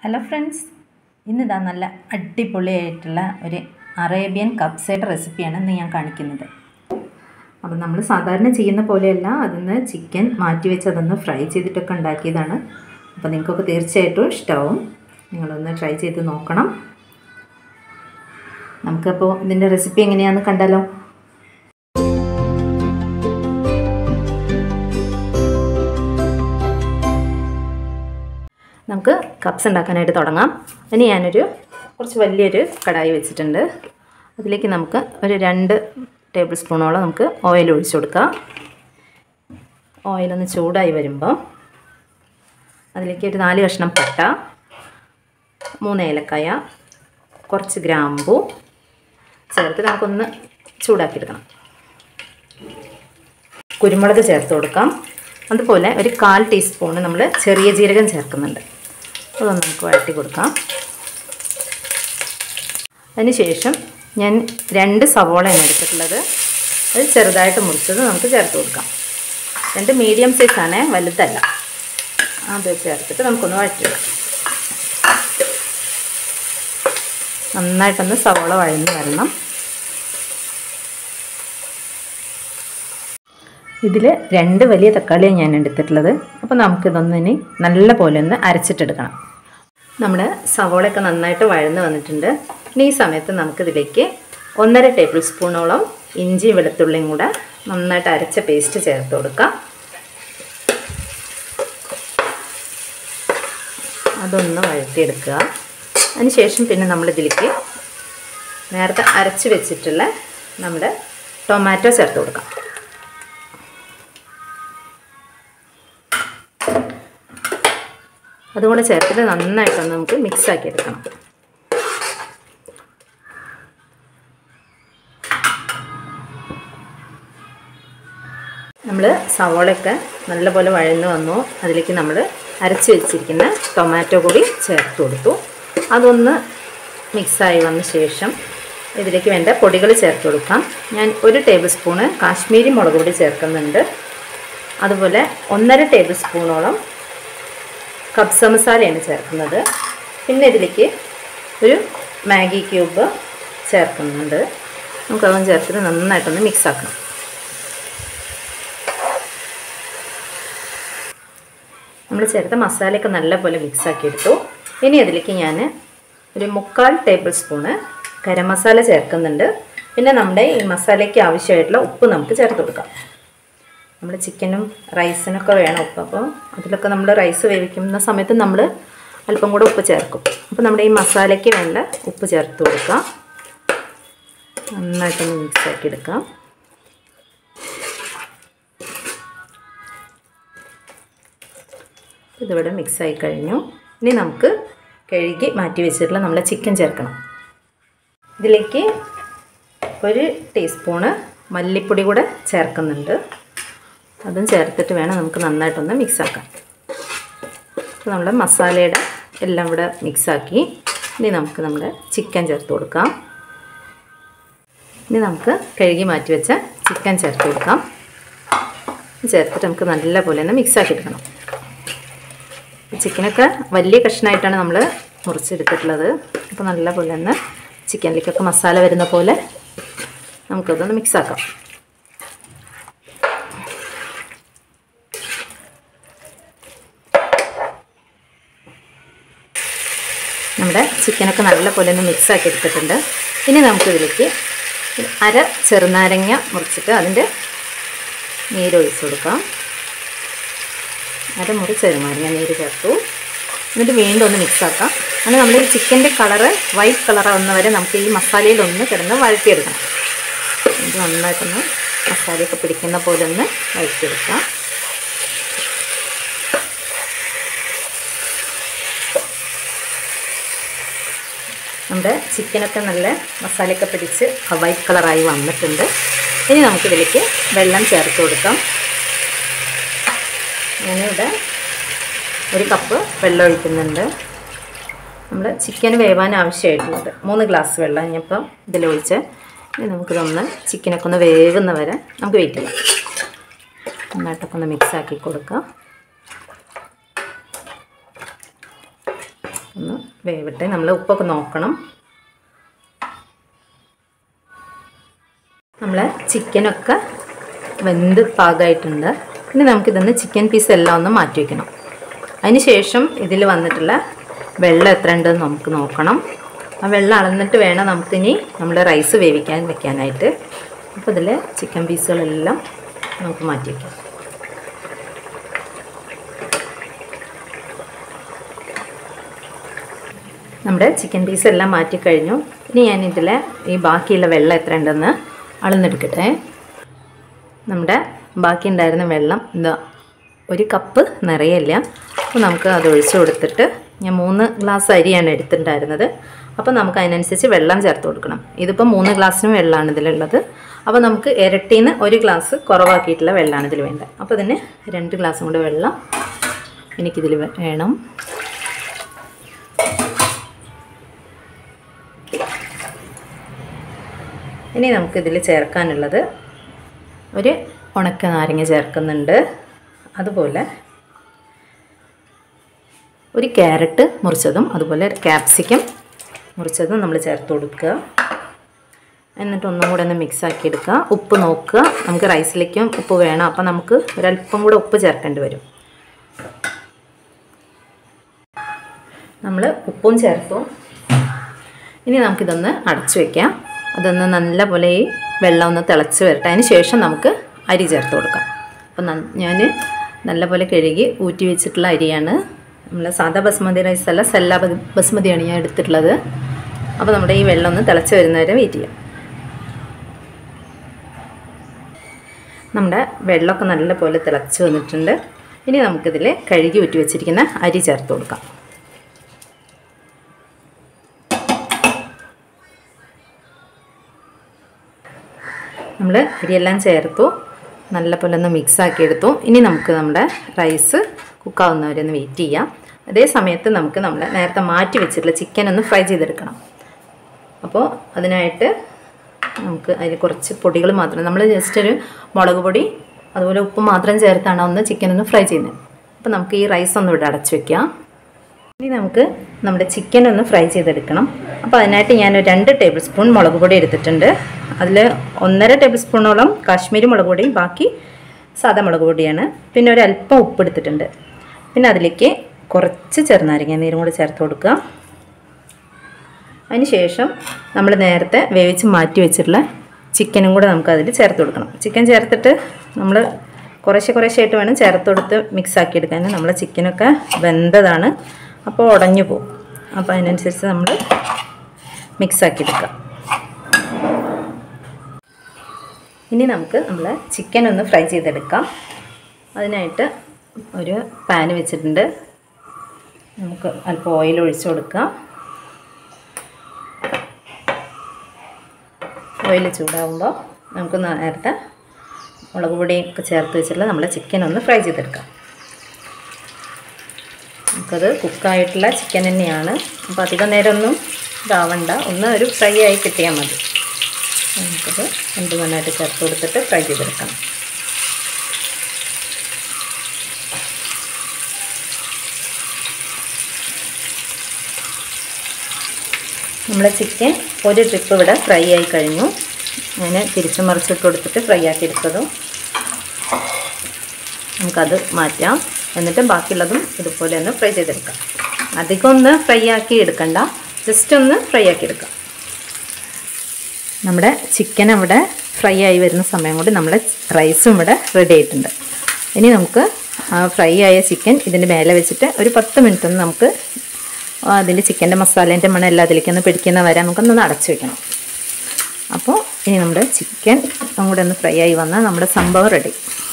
hello friends ഇന്നിതാ നല്ല അടിപൊളിയായിട്ടുള്ള ഒരു അറേബ്യൻ കപ്സയുടെ റെസിപ്പിയാണ് ഇന്ന് ഞാൻ കാണിക്കുന്നത് അപ്പോൾ നമ്മൾ സാധാരണ ചെയ്യുന്ന പോലെയല്ല അതിന്ന് ചിക്കൻ മാറ്റി വെച്ച് അതൊന്ന് ഫ്രൈ ചെയ്തിട്ടൊക്കെ ഉണ്ടാക്കിയതാണ് അപ്പോൾ നിങ്ങൾക്കൊക്കെ തീർച്ചയായിട്ടും ഇഷ്ടമാവും നിങ്ങളൊന്ന് ട്രൈ ചെയ്ത് നോക്കണം നമുക്കപ്പോൾ ഇതിൻ്റെ റെസിപ്പി എങ്ങനെയാണെന്ന് കണ്ടാലോ നമുക്ക് കപ്സ് ഉണ്ടാക്കാനായിട്ട് തുടങ്ങാം ഇനി ഞാനൊരു കുറച്ച് വലിയൊരു കടായി വെച്ചിട്ടുണ്ട് അതിലേക്ക് നമുക്ക് ഒരു രണ്ട് ടേബിൾ സ്പൂണോളം നമുക്ക് ഓയിൽ ഒഴിച്ചു കൊടുക്കാം ഓയിലൊന്ന് ചൂടായി വരുമ്പോൾ അതിലേക്ക് ഒരു നാല് കഷ്ണം പട്ട മൂന്ന് ഏലക്കായ കുറച്ച് ഗ്രാമ്പു ചേർത്ത് നമുക്കൊന്ന് ചൂടാക്കിയെടുക്കണം കുരുമുളക് ചേർത്ത് കൊടുക്കാം അതുപോലെ ഒരു കാൽ ടീസ്പൂണ് നമ്മൾ ചെറിയ ജീരകം ചേർക്കുന്നുണ്ട് അതൊന്ന് നമുക്ക് വഴറ്റി കൊടുക്കാം അതിനുശേഷം ഞാൻ രണ്ട് സവോളയാണ് എടുത്തിട്ടുള്ളത് അത് ചെറുതായിട്ട് മുറിച്ചത് നമുക്ക് ചേർത്ത് കൊടുക്കാം രണ്ട് മീഡിയം സൈസാണ് വലുതല്ല അത് ചേർത്തിട്ട് നമുക്കൊന്ന് വഴറ്റിയിടാം നന്നായിട്ടൊന്ന് സവോള വഴഞ്ഞ് വരണം ഇതിൽ രണ്ട് വലിയ തക്കാളിയാണ് ഞാൻ എടുത്തിട്ടുള്ളത് അപ്പോൾ നമുക്കിതൊന്നിനി നല്ല പോലെ ഒന്ന് അരച്ചിട്ടെടുക്കണം നമ്മുടെ സവോളയൊക്കെ നന്നായിട്ട് വഴന്ന് വന്നിട്ടുണ്ട് ഇനി ഈ സമയത്ത് നമുക്കിതിലേക്ക് ഒന്നര ടേബിൾ സ്പൂണോളം ഇഞ്ചി വെളുത്തുള്ളിയും കൂടെ നന്നായിട്ട് അരച്ച പേസ്റ്റ് ചേർത്ത് കൊടുക്കാം അതൊന്ന് വഴറ്റിയെടുക്കുക അതിനുശേഷം പിന്നെ നമ്മളിതിലേക്ക് നേരത്തെ അരച്ച് വെച്ചിട്ടുള്ള നമ്മുടെ ടൊമാറ്റോ ചേർത്ത് കൊടുക്കാം അതുകൂടെ ചേർത്തിട്ട് നന്നായിട്ടൊന്ന് നമുക്ക് മിക്സ് ആക്കി എടുക്കണം നമ്മൾ സവോളയൊക്കെ നല്ലപോലെ വഴന്ന് വന്നു അതിലേക്ക് നമ്മൾ അരച്ച് വെച്ചിരിക്കുന്ന ടൊമാറ്റോ കൂടി ചേർത്ത് കൊടുത്തു അതൊന്ന് മിക്സായി വന്ന ശേഷം ഇതിലേക്ക് വേണ്ട പൊടികൾ ചേർത്ത് കൊടുക്കാം ഞാൻ ഒരു ടേബിൾ സ്പൂണ് കാശ്മീരി മുളക് പൊടി ചേർക്കുന്നുണ്ട് അതുപോലെ ഒന്നര ടേബിൾ സ്പൂണോളം കബ്സ മസാലയാണ് ചേർക്കുന്നത് പിന്നെ ഇതിലേക്ക് ഒരു മാഗി ക്യൂബ് ചേർക്കുന്നുണ്ട് നമുക്കതൊന്ന് ചേർത്തിട്ട് നന്നായിട്ടൊന്ന് മിക്സ് ആക്കണം നമ്മൾ ചേർത്ത മസാലയൊക്കെ നല്ലപോലെ മിക്സ് ആക്കി എടുത്തു ഇനി അതിലേക്ക് ഞാൻ ഒരു മുക്കാൽ ടേബിൾ സ്പൂണ് ഗരം മസാല ചേർക്കുന്നുണ്ട് പിന്നെ നമ്മുടെ ഈ മസാലയ്ക്ക് ആവശ്യമായിട്ടുള്ള ഉപ്പ് നമുക്ക് ചേർത്ത് കൊടുക്കാം നമ്മൾ ചിക്കനും റൈസിനൊക്കെ വേണം ഉപ്പ് അപ്പോൾ അതിലൊക്കെ നമ്മൾ റൈസ് വേവിക്കുന്ന സമയത്ത് നമ്മൾ അല്പം കൂടെ ഉപ്പ് ചേർക്കും അപ്പോൾ നമ്മുടെ ഈ മസാലയ്ക്ക് വേണ്ട ഉപ്പ് ചേർത്ത് കൊടുക്കാം നന്നായിട്ടൊന്ന് മിക്സ് ആക്കി എടുക്കാം ഇതിവിടെ മിക്സായി കഴിഞ്ഞു ഇനി നമുക്ക് കഴുകി മാറ്റി വെച്ചിട്ടുള്ള നമ്മളെ ചിക്കൻ ചേർക്കണം ഇതിലേക്ക് ഒരു ടീസ്പൂണ് മല്ലിപ്പൊടി കൂടെ ചേർക്കുന്നുണ്ട് അതും ചേർത്തിട്ട് വേണം നമുക്ക് നന്നായിട്ടൊന്ന് മിക്സാക്കാൻ അപ്പോൾ നമ്മുടെ മസാലയുടെ എല്ലാം ഇവിടെ മിക്സാക്കി ഇനി നമുക്ക് നമ്മുടെ ചിക്കൻ ചേർത്ത് കൊടുക്കാം ഇനി നമുക്ക് കഴുകി മാറ്റി വെച്ച ചിക്കൻ ചേർത്ത് കൊടുക്കാം ചേർത്തിട്ട് നമുക്ക് നല്ലപോലെ ഒന്ന് മിക്സാക്കി എടുക്കണം ചിക്കനൊക്കെ വലിയ കഷ്ണമായിട്ടാണ് നമ്മൾ മുറിച്ചെടുത്തിട്ടുള്ളത് അപ്പോൾ നല്ലപോലെ ഒന്ന് ചിക്കനിലേക്കൊക്കെ മസാല വരുന്ന പോലെ നമുക്കതൊന്ന് മിക്സാക്കാം നമ്മുടെ ചിക്കനൊക്കെ നല്ലപോലെ ഒന്ന് മിക്സ് ആക്കി എടുത്തിട്ടുണ്ട് ഇനി നമുക്കിതിലേക്ക് അര ചെറുനാരങ്ങ മുറിച്ചിട്ട് അതിൻ്റെ നീരൊഴിച്ച് കൊടുക്കാം അരമുറി ചെറുനാരങ്ങ നീര് ചേർത്തു എന്നിട്ട് വീണ്ടും ഒന്ന് മിക്സ് ആക്കാം അങ്ങനെ നമ്മൾ ഈ ചിക്കൻ്റെ കളറ് വൈറ്റ് കളറാവുന്ന വരെ നമുക്ക് ഈ മസാലയിലൊന്ന് കിടന്ന് വഴറ്റിയെടുക്കണം ഇത് നന്നായിട്ടൊന്ന് മസാലയൊക്കെ പിടിക്കുന്ന പോലെ ഒന്ന് വഴറ്റിയെടുക്കാം നമ്മുടെ ചിക്കനൊക്കെ നല്ല മസാലയൊക്കെ പിടിച്ച് വൈറ്റ് കളറായി വന്നിട്ടുണ്ട് ഇനി നമുക്കിതിലേക്ക് വെള്ളം ചേർത്ത് കൊടുക്കാം ഞാനിവിടെ ഒരു കപ്പ് വെള്ളം ഒഴിക്കുന്നുണ്ട് നമ്മൾ ചിക്കൻ വേവാൻ ആവശ്യമായിട്ടുള്ളത് മൂന്ന് ഗ്ലാസ് വെള്ളം ഇനിയിപ്പം ഇതിലൊഴിച്ച് ഇനി നമുക്കിതൊന്ന് ചിക്കനൊക്കെ ഒന്ന് വേവുന്ന വരെ നമുക്ക് വെയിറ്റ് ചെയ്യാം നന്നായിട്ടൊക്കെ ഒന്ന് മിക്സ് ആക്കി കൊടുക്കാം ഒന്ന് വേവട്ടെ നമ്മൾ ഉപ്പൊക്കെ നോക്കണം നമ്മളെ ചിക്കനൊക്കെ വെന്ത് പാകമായിട്ടുണ്ട് ഇനി നമുക്കിതൊന്ന് ചിക്കൻ പീസ് എല്ലാം ഒന്ന് മാറ്റി വയ്ക്കണം അതിന് ശേഷം ഇതിൽ വന്നിട്ടുള്ള വെള്ളം എത്ര ഉണ്ടെന്ന് നമുക്ക് നോക്കണം ആ വെള്ളം അളന്നിട്ട് വേണം നമുക്കിനി നമ്മുടെ റൈസ് വേവിക്കാൻ വെക്കാനായിട്ട് അപ്പോൾ ഇതിൽ ചിക്കൻ പീസുകളെല്ലാം നമുക്ക് മാറ്റി വയ്ക്കാം നമ്മുടെ ചിക്കൻ പീസ് എല്ലാം മാറ്റി കഴിഞ്ഞു ഇനി ഞാൻ ഇതിൽ ഈ ബാക്കിയുള്ള വെള്ളം എത്ര ഉണ്ടെന്ന് അളന്നെടുക്കട്ടെ നമ്മുടെ ബാക്കി ഉണ്ടായിരുന്ന വെള്ളം എന്താ ഒരു കപ്പ് നിറയില്ല അപ്പോൾ നമുക്ക് അത് ഒഴിച്ചു കൊടുത്തിട്ട് ഞാൻ മൂന്ന് ഗ്ലാസ് അരിയാണ് എടുത്തിട്ടുണ്ടായിരുന്നത് അപ്പോൾ നമുക്ക് അതിനനുസരിച്ച് വെള്ളം ചേർത്ത് കൊടുക്കണം ഇതിപ്പോൾ മൂന്ന് ഗ്ലാസ്സിനും വെള്ളമാണ് ഇതിലുള്ളത് അപ്പോൾ നമുക്ക് ഇരട്ടീന്ന് ഒരു ഗ്ലാസ് കുറവാക്കിയിട്ടുള്ള വെള്ളമാണ് ഇതിൽ വേണ്ടത് അപ്പോൾ ഇതിന് രണ്ട് ഗ്ലാസും കൂടെ വെള്ളം എനിക്കിതിൽ വേണം ഇനി നമുക്കിതിൽ ചേർക്കാനുള്ളത് ഒരു ഉണക്ക നാരങ്ങ ചേർക്കുന്നുണ്ട് അതുപോലെ ഒരു ക്യാരറ്റ് മുറിച്ചതും അതുപോലെ ക്യാപ്സിക്കം മുറിച്ചതും നമ്മൾ ചേർത്ത് കൊടുക്കുക എന്നിട്ട് ഒന്നും കൂടെ ഒന്ന് മിക്സ് ആക്കി എടുക്കുക ഉപ്പ് നോക്കുക നമുക്ക് റൈസിലേക്കും ഉപ്പ് വേണം അപ്പോൾ നമുക്ക് ഒരല്പം കൂടെ ഉപ്പ് ചേർക്കേണ്ടി വരും നമ്മൾ ഉപ്പും ചേർത്തു ഇനി നമുക്കിതൊന്ന് അടച്ചു വയ്ക്കാം അതൊന്ന് നല്ലപോലെ ഈ വെള്ളം ഒന്ന് തിളച്ച് വരട്ടെ അതിന് ശേഷം നമുക്ക് അരി ചേർത്ത് കൊടുക്കാം അപ്പോൾ ഞാൻ നല്ലപോലെ കഴുകി ഊറ്റി വെച്ചിട്ടുള്ള അരിയാണ് നമ്മൾ സാധാ ബസ്മതി റൈസ് അല്ല സെല്ല ബസ്മതിയാണ് ഞാൻ എടുത്തിട്ടുള്ളത് അപ്പോൾ നമ്മുടെ ഈ വെള്ളം ഒന്ന് തിളച്ച് വരുന്നവരെ വെയിറ്റ് ചെയ്യാം നമ്മുടെ വെള്ളമൊക്കെ നല്ലപോലെ തിളച്ച് വന്നിട്ടുണ്ട് ഇനി നമുക്കിതിൽ കഴുകി ഊറ്റി വെച്ചിരിക്കുന്ന അരി ചേർത്ത് കൊടുക്കാം നമ്മൾ അരിയെല്ലാം ചേർത്തു നല്ലപോലെ ഒന്ന് മിക്സ് ആക്കി എടുത്തു ഇനി നമുക്ക് നമ്മുടെ റൈസ് കുക്കാവുന്നവരെ ഒന്ന് വെയിറ്റ് ചെയ്യാം അതേ സമയത്ത് നമുക്ക് നമ്മൾ നേരത്തെ മാറ്റി വെച്ചിട്ടുള്ള ചിക്കൻ ഒന്ന് ഫ്രൈ ചെയ്തെടുക്കണം അപ്പോൾ അതിനായിട്ട് നമുക്ക് അതിൽ കുറച്ച് പൊടികൾ മാത്രം നമ്മൾ ജസ്റ്റ് ഒരു മുളക് പൊടി അതുപോലെ ഉപ്പ് മാത്രം ചേർത്താണ് ഒന്ന് ചിക്കൻ ഒന്ന് ഫ്രൈ ചെയ്യുന്നത് അപ്പോൾ നമുക്ക് ഈ റൈസ് ഒന്ന് ഇവിടെ അടച്ചു വെക്കാം ഇനി നമുക്ക് നമ്മുടെ ചിക്കൻ ഒന്ന് ഫ്രൈ ചെയ്തെടുക്കണം അപ്പോൾ അതിനായിട്ട് ഞാൻ ഒരു രണ്ട് ടേബിൾ സ്പൂൺ മുളക് പൊടി എടുത്തിട്ടുണ്ട് അതിൽ ഒന്നര ടേബിൾ സ്പൂണോളം കാശ്മീരി മുളക് പൊടിയും ബാക്കി സാദാ മുളക് പൊടിയാണ് പിന്നെ ഒരു അല്പം ഉപ്പ് എടുത്തിട്ടുണ്ട് പിന്നെ അതിലേക്ക് കുറച്ച് ചെറുനാരങ്ങ നീരും കൂടി ചേർത്ത് കൊടുക്കുക അതിന് ശേഷം നമ്മൾ നേരത്തെ വേവിച്ച് മാറ്റി വെച്ചിട്ടുള്ള ചിക്കനും കൂടെ നമുക്ക് അതിൽ ചേർത്ത് കൊടുക്കണം ചിക്കൻ ചേർത്തിട്ട് നമ്മൾ കുറേശ്ശെ കുറേശ്ശെ ആയിട്ട് വേണം ചേർത്ത് കൊടുത്ത് മിക്സ് ആക്കി എടുക്കാൻ നമ്മൾ ചിക്കനൊക്കെ വെന്തതാണ് അപ്പോൾ ഉടഞ്ഞു പോകും അപ്പോൾ അതിനനുസരിച്ച് നമ്മൾ മിക്സ് ആക്കി എടുക്കാം ഇനി നമുക്ക് നമ്മൾ ചിക്കൻ ഒന്ന് ഫ്രൈ ചെയ്തെടുക്കാം അതിനായിട്ട് ഒരു പാൻ വെച്ചിട്ടുണ്ട് നമുക്ക് അല്പം ഓയിൽ ഒഴിച്ചു കൊടുക്കാം ഓയിൽ ചൂടാകുമ്പോൾ നമുക്ക് നേരത്തെ മുളക് പൊടിയൊക്കെ ചേർത്ത് വെച്ചിട്ടുള്ള നമ്മളെ ചിക്കൻ ഒന്ന് ഫ്രൈ ചെയ്തെടുക്കാം നമുക്കത് കുക്കായിട്ടുള്ള ചിക്കൻ തന്നെയാണ് അപ്പോൾ അധികം നേരമൊന്നും ഇതാവണ്ട ഒന്ന് ഒരു ഫ്രൈ ആയി കിട്ടിയാൽ മതി നമുക്കത് രണ്ട് മണ്ണായിട്ട് ചേർത്ത് കൊടുത്തിട്ട് ഫ്രൈ ചെയ്തെടുക്കണം നമ്മളെ ചിക്കൻ ഒരു ട്രിപ്പ് ഇവിടെ ഫ്രൈ ആയി കഴിഞ്ഞു ഞാൻ തിരിച്ചു മറിച്ചിട്ട് കൊടുത്തിട്ട് ഫ്രൈ ആക്കി എടുത്തതും നമുക്കത് മാറ്റാം എന്നിട്ട് ബാക്കിയുള്ളതും ഇതുപോലെ ഒന്ന് ഫ്രൈ ചെയ്തെടുക്കാം അധികം ഒന്ന് ഫ്രൈ ആക്കി എടുക്കണ്ട ജസ്റ്റ് ഒന്ന് ഫ്രൈ ആക്കി എടുക്കാം നമ്മുടെ ചിക്കൻ അവിടെ ഫ്രൈ ആയി വരുന്ന സമയം കൊണ്ട് നമ്മുടെ റൈസും ഇവിടെ റെഡി ആയിട്ടുണ്ട് ഇനി നമുക്ക് ആ ഫ്രൈ ആയ ചിക്കൻ ഇതിൻ്റെ മേലെ വെച്ചിട്ട് ഒരു പത്ത് മിനിറ്റ് ഒന്ന് നമുക്ക് അതിൻ്റെ ചിക്കൻ്റെ മസാലേൻ്റെ മണം എല്ലാം അതിലേക്കൊന്ന് പിടിക്കുന്ന വരെ നമുക്കൊന്ന് അടച്ചു വെക്കണം അപ്പോൾ ഇനി നമ്മുടെ ചിക്കൻ കൂടെ ഒന്ന് ഫ്രൈ ആയി വന്നാൽ നമ്മുടെ സംഭവം റെഡി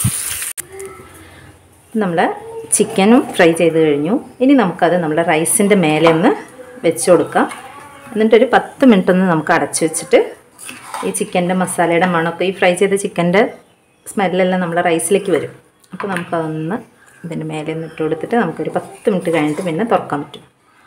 നമ്മൾ ചിക്കനും ഫ്രൈ ചെയ്ത് കഴിഞ്ഞു ഇനി നമുക്കത് നമ്മുടെ റൈസിൻ്റെ മേലെ ഒന്ന് വെച്ച് കൊടുക്കാം എന്നിട്ടൊരു പത്ത് മിനിറ്റ് ഒന്ന് നമുക്ക് അടച്ചു വെച്ചിട്ട് ഈ ചിക്കൻ്റെ മസാലയുടെ മണമൊക്കെ ഈ ഫ്രൈ ചെയ്ത ചിക്കൻ്റെ സ്മെല്ലെല്ലാം നമ്മുടെ റൈസിലേക്ക് വരും അപ്പോൾ നമുക്കതൊന്ന് ഇതിൻ്റെ മേലെ ഒന്ന് ഇട്ട് കൊടുത്തിട്ട് നമുക്കൊരു പത്ത് മിനിറ്റ് കഴിഞ്ഞിട്ട് പിന്നെ തുറക്കാൻ പറ്റും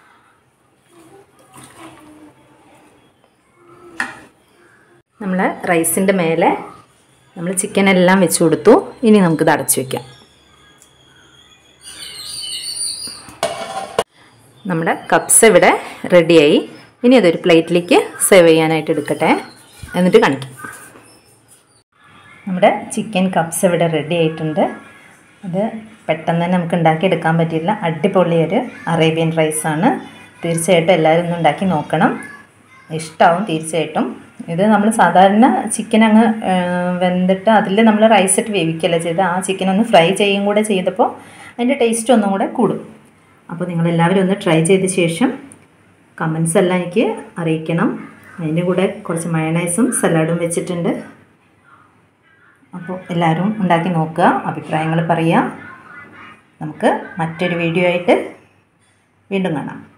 നമ്മൾ റൈസിൻ്റെ മേലെ നമ്മൾ ചിക്കൻ എല്ലാം വെച്ച് കൊടുത്തു ഇനി നമുക്കിത് അടച്ചു വയ്ക്കാം നമ്മുടെ കപ്സ് ഇവിടെ റെഡിയായി ഇനി അതൊരു പ്ലേറ്റിലേക്ക് സെർവ് ചെയ്യാനായിട്ട് എടുക്കട്ടെ എന്നിട്ട് കാണിക്കാം നമ്മുടെ ചിക്കൻ കപ്സ് ഇവിടെ റെഡി ആയിട്ടുണ്ട് അത് പെട്ടെന്ന് തന്നെ നമുക്ക് ഉണ്ടാക്കിയെടുക്കാൻ പറ്റില്ല അടിപൊളി ഒരു അറേബ്യൻ റൈസാണ് തീർച്ചയായിട്ടും എല്ലാവരും ഒന്ന് ഉണ്ടാക്കി നോക്കണം ഇഷ്ടമാവും തീർച്ചയായിട്ടും ഇത് നമ്മൾ സാധാരണ ചിക്കൻ അങ്ങ് വെന്തിട്ട് അതിൽ നമ്മൾ റൈസ് ഇട്ട് വേവിക്കല്ല ചെയ്ത് ആ ചിക്കൻ ഒന്ന് ഫ്രൈ ചെയ്യും കൂടെ ചെയ്തപ്പോൾ അതിൻ്റെ ടേസ്റ്റ് ഒന്നും കൂടെ കൂടും അപ്പോൾ നിങ്ങളെല്ലാവരും ഒന്ന് ട്രൈ ചെയ്ത ശേഷം കമൻസ് എല്ലാം എനിക്ക് അറിയിക്കണം അതിൻ്റെ കൂടെ കുറച്ച് മയണൈസും സലാഡും വെച്ചിട്ടുണ്ട് അപ്പോൾ എല്ലാവരും ഉണ്ടാക്കി നോക്കുക അഭിപ്രായങ്ങൾ പറയുക നമുക്ക് മറ്റൊരു വീഡിയോ ആയിട്ട് വീണ്ടും കാണാം